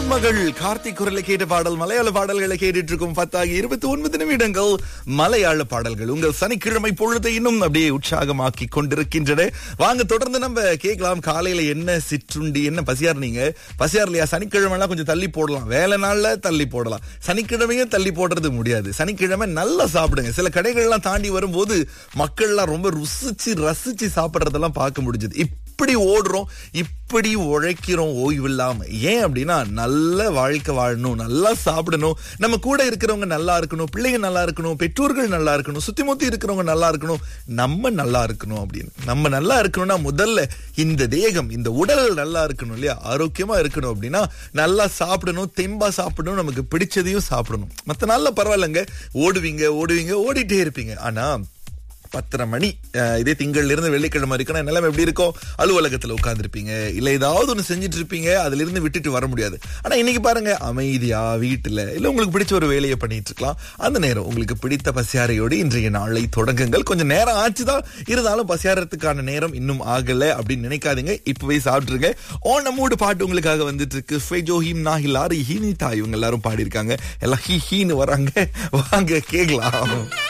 மகள் கார்த்திக் குரலை கேட்ட பாடல் மலையாள பாடல்களை கேட்டுட்டு இருக்கும் பத்தாகி இருபத்தி ஒன்பது நிமிடங்கள் மலையாள பாடல்கள் உங்கள் சனிக்கிழமை பொழுதை இன்னும் அப்படியே உற்சாகமாக்கி கொண்டிருக்கின்றன வாங்க தொடர்ந்து நம்ம கேட்கலாம் காலையில என்ன சிற்றுண்டி என்ன பசியார் நீங்க பசியார் இல்லையா சனிக்கிழமைலாம் கொஞ்சம் தள்ளி போடலாம் வேலை நாள்ல தள்ளி போடலாம் சனிக்கிழமையும் தள்ளி போடுறது முடியாது சனிக்கிழமை நல்லா சாப்பிடுங்க சில கடைகள்லாம் தாண்டி வரும்போது மக்கள்லாம் ரொம்ப ருசிச்சு ரசிச்சு சாப்பிடுறதெல்லாம் பார்க்க முடிஞ்சது இப்படி ஓடுறோம் இப்படி உழைக்கிறோம் ஓய்வு இல்லாம ஏன் அப்படின்னா நல்ல வாழ்க்கை வாழணும் நல்லா சாப்பிடணும் நம்ம கூட இருக்கிறவங்க நல்லா இருக்கணும் பிள்ளைங்க நல்லா இருக்கணும் பெற்றோர்கள் நல்லா இருக்கணும் சுத்தி முத்தி இருக்கிறவங்க நல்லா இருக்கணும் நம்ம நல்லா இருக்கணும் அப்படின்னு நம்ம நல்லா இருக்கணும்னா முதல்ல இந்த தேகம் இந்த உடல் நல்லா இருக்கணும் இல்லையா ஆரோக்கியமா இருக்கணும் அப்படின்னா நல்லா சாப்பிடணும் தெம்பா சாப்பிடணும் நமக்கு பிடிச்சதையும் சாப்பிடணும் மத்த நாள்ல பரவாயில்லைங்க ஓடுவீங்க ஓடுவீங்க ஓடிட்டே இருப்பீங்க ஆனா பத்தரை மணி அஹ், இதே திங்கள்ல இருந்து வெள்ளிக்கிழமை இருக்குன்னா நிலைமை எப்படி இருக்கும் அலுவலகத்துல உட்கார்ந்திருப்பீங்க இல்ல ஏதாவது ஒண்ணு செஞ்சுட்டு இருப்பீங்க அதுல இருந்து விட்டுட்டு வர முடியாது ஆனா இன்னைக்கு பாருங்க அமைதியா வீட்டுல இல்ல உங்களுக்கு பிடிச்ச ஒரு வேலையை பண்ணிட்டு இருக்கலாம் அந்த நேரம் உங்களுக்கு பிடித்த பசியாரையோடு இன்றைய நாளை தொடங்குங்கள் கொஞ்சம் நேரம் ஆச்சுதான் இருந்தாலும் பசியாரத்துக்கான நேரம் இன்னும் ஆகல அப்படின்னு நினைக்காதீங்க இப்பவே சாப்பிட்டுருங்க ஓன மூடு பாட்டு உங்களுக்காக வந்துட்டு இருக்கு ஃபெஜோ ஹீம் நாஹிலாரி ஹீனிதா இவங்க எல்லாரும் பாடியிருக்காங்க எல்லாம் ஹி ஹீன்னு வராங்க வாங்க கேக்கலாம்